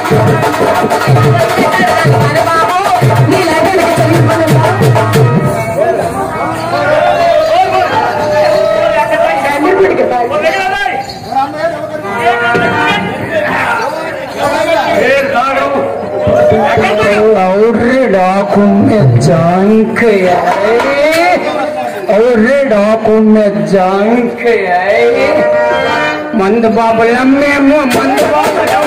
और डाकू में जांक आए और डाकू में जांक आए మంద బాబులం మేము మంద బాబులం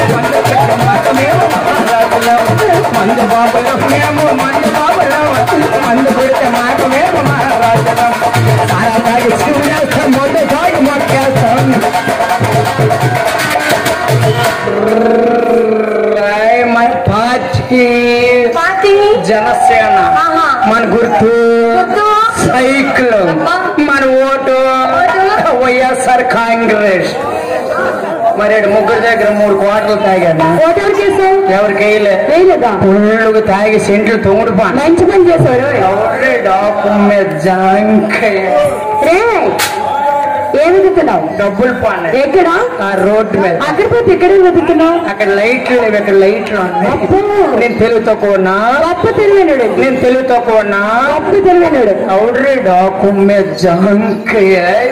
మంద బాబులం మేము మంద బాబులం మంద పెడితే మాట మేము మహారాజులం చాలా తాగి సూర్యాస్తం మొదటి తాగి మొక్కేస్తాం రాయ్ మై పార్టీ పార్టీ జనసేన ఆహా. మన గుర్తు గుర్తు. సైకిల్ అబ్బా. మన ఓటు ఓటు. వైఎస్ఆర్ కాంగ్రెస్ మరి ఈడ ముగ్గురు దగ్గర మూడు కోటలు తాగాను ఓటర్ చేసావు ఎవరికి వేయలే వేయలేదా పుల్లుకు తాగి సెంట్లు తొంగుడు పాను మంచి పని చేశారు ఎవరి డాక్యుమెంట్ జాంకే రే ఏమి వెతుకుతున్నావు డబ్బులు పాను ఎక్కడ ఆ రోడ్డు మీద అక్కడ పోతే ఎక్కడ వెతుకుతున్నావు అక్కడ లైట్లు లేవు ఇక్కడ లైట్లు ఉన్నాయి అబ్బో. నేను తెలుగు తక్కువనా గొప్ప తెలివైనడు నేను తెలుగు తక్కువనా గొప్ప తెలివైనడు అవుడ్రే డాక్యుమెంట్ జాంకే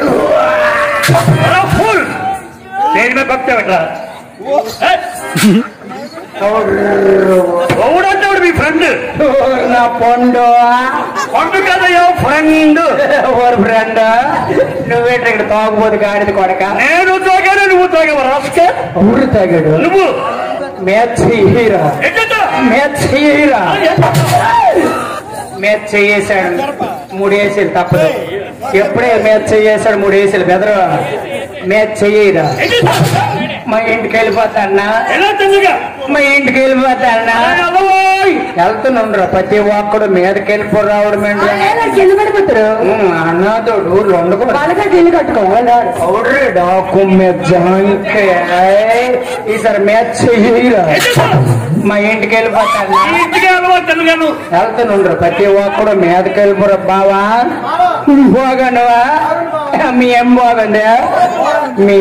ఫుల్ స్టేజ్ మీద భక్తి పెట్టరా ఎవడంటే మీ ఫ్రెండ్ నా పండు పండు కదయ్యో ఫ్రెండ్ ఓర్ ఫ్రెండ్ నువ్వేంటి ఇక్కడ తాగుబోతు గాడిది కొడక నేను తాగాను నువ్వు తాగేవా రాసుకే ఊరు తాగాడు నువ్వు మ్యాచ్ హీరా ఎట్టా మ్యాచ్ హీరా మ్యాచ్ చేసాడు మూడు వేసేది తప్పదు ఎప్పుడే మ్యాచ్ చేసాడు మూడు వేసేది బెదరు మ్యాచ్ చెయ్యరా మా ఇంటికి వెళ్ళిపోతాన్నా ఎలా తెలుగా మా ఇంటికి వెళ్ళిపోతాన్నా వెళ్తున్నాడు ప్రతి ఒక్కడు మీదకి వెళ్ళిపో రావడం ఏంటి కింద పడిపోతారు ఉమ్, అనాథోడు రెండుకోడు వాళ్ళగా ఇల్లు కట్టుకోవాలి అవుడ్రే డాక్యుమెంట్ జాంకే ఈసారి మ్యాచ్ చెయ్యరా మా ఇంటికి వెళ్ళిపోతాన్నా ఇంటికి వెళ్ళవా తెలుగాను వెళ్తానుండ్రు ప్రతి ఒక్కడు మీదకి వెళ్ళిపోరు బావా బాగున్నావా మీ ఏం బాగుంది మీ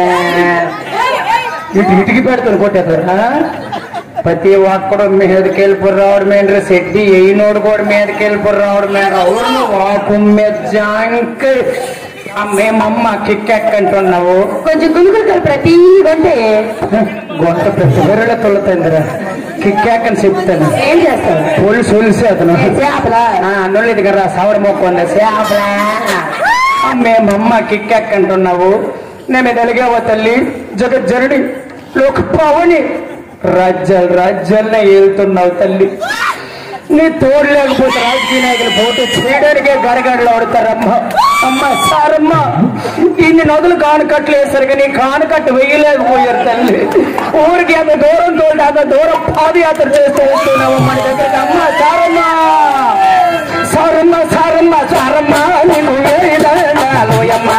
ఇటు ఇటుకి పెడతాను కొట్టేస్తారా ప్రతి ఒక్కడు మీదకి వెళ్ళిపోరు రావడం ఏంటి శెట్టి ఎయినోడు కూడా మీదకి వెళ్ళిపోరు రావడం ఏంటి అవును వాకు మీద జాంక్ మేమమ్మ కిక్కెక్కంటున్నావు కొంచెం గులుగులు కలిపి ప్రతి గంటే గొంత ప్రతి బెర్రెల తొలుతుందిరా కిక్కెక్కని చెప్తాను ఏం చేస్తావు పోలీసు పోలీసు అతను చేపలా అన్నులు ఇది కదా సవర మొక్క ఉంది చేపలా మేమమ్మ కిక్కెక్ అంటున్నావు నేను ఎదలిగావో తల్లి జగజ్జనుడి లోక పవని రాజ్యాలు రాజ్యాలనే ఏలుతున్నావు తల్లి నీ తోడు లేకపోతే రాజకీయ నాయకులు పోటీ చేయడానికే గడగడలు ఆడుతారమ్మ అమ్మ సారమ్మ ఇన్ని నదులు కానుకట్లు వేసరికి నీ కానుకట్టు వేయలేకపోయారు తల్లి ఊరికి అంత దూరం తోటి అంత దూరం పాదయాత్ర చేస్తూ వస్తున్నావు మన దగ్గరికి అమ్మ సారమ్మ సారమ్మ సారమ్మ సారమ్మ నీకు వేయలోయమ్మ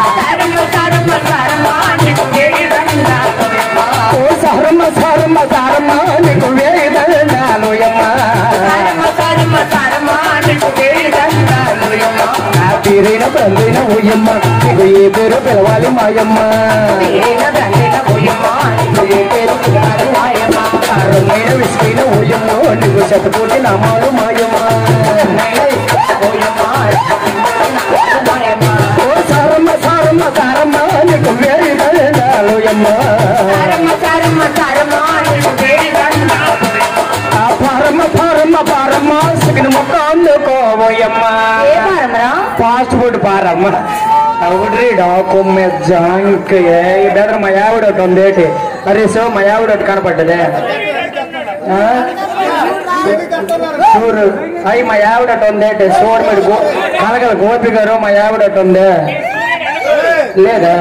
ఓ సారమ్మ సారమ్మ సారమ్మ నీకు వేయలోయమ్మ నా తీరైన బందైన ఊయమ్మ నీకు ఏ పేరు పిలవాలి మాయమ్మ ఏ పేరు పిలవాలి మాయమ్మ కారమైన విసిగిన ఊయమ్మ నీకు శతకోటి నామాలు మాయమ్మ ఓ సారమ్మ సారమ్మ సారమ్మ నీకు వేయలోయమ్మ ఆ పారమ్మ పారమ్మ పారమ్మ సిగిన మొక్క అందుకోబోయమ్మ ఏ పారమ్మరా? ఫాస్ట్ ఫుడ్ పారమ్మ అవుడ్రి డాకొమ్మె జాంక్ బెదర్ మా ఆవిడ ఒకటి ఉందేటి అరే సో మా ఆవిడ ఒకటి కనపడ్డదే ఆ? చూడు అయ్యి మా ఆవిడ ఒకటి ఉందేటి చూడు మరి గో కనగల గోపి గారు మా ఆవిడ ఒకటి ఉందే లేదా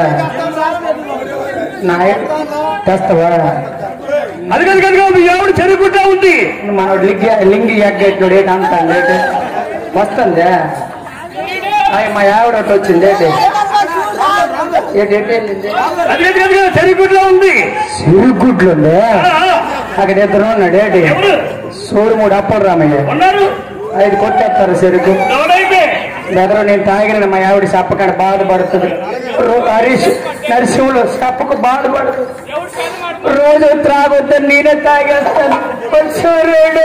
నా తెస్తావా అది కాదు కనుక మీ ఆవిడ చెరుకుంటా ఉంది మన లింగి లింగి ఎగ్గెట్లుడు ఏంటి అంత లేట్ వస్తుంది అయ్యి మా ఆవిడ ఒకటి వచ్చింది ఏంటి ఏంటి ఏంటి వెళ్ళింది అది కాదు కనుక చెరుకుంటా ఉంది సిరుగుడ్లు ఉంది ఆ, ఆ, అక్కడ ఇద్దరు ఉన్నాడు ఏంటి ఎవరు సూడు మూడు అప్పలు రామయ్య ఉన్నారు ఐదు కొట్టేస్తారు చెరుకు ఎవడైతే బెదరు నేను తాగిన మా ఆవిడ చెప్పకాడ బాధపడుతుంది రో- హరీష్ నరసింహులు చెప్పకు బాధపడుతుంది రోజు త్రాగొద్దని నేనే తాగేస్తాను వచ్చాడు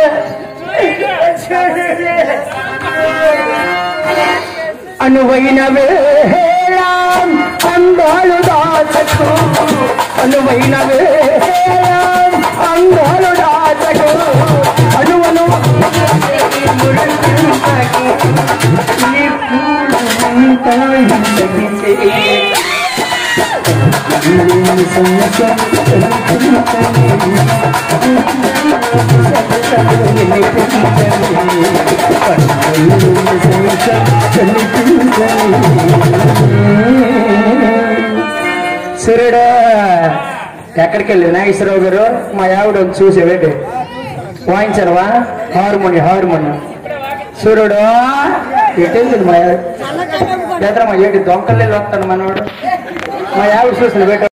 అనువైన వేళ అందాలు దాచకు అనువైన వేళ అందాలు దాచకు అనువను సరేడా ఎక్కడికి వెళ్ళి నాగేశ్వరరావు గారు మా ఆవిడ వచ్చి చూసేవేంటి వాయించారవా హార్మోని హార్మోని సూర్యుడు ఎట్టేంది మా ఆవిడ మా ఏంటి దొంకలు వస్తాడు మనవాడు మా ఆవిడ చూసిన బయట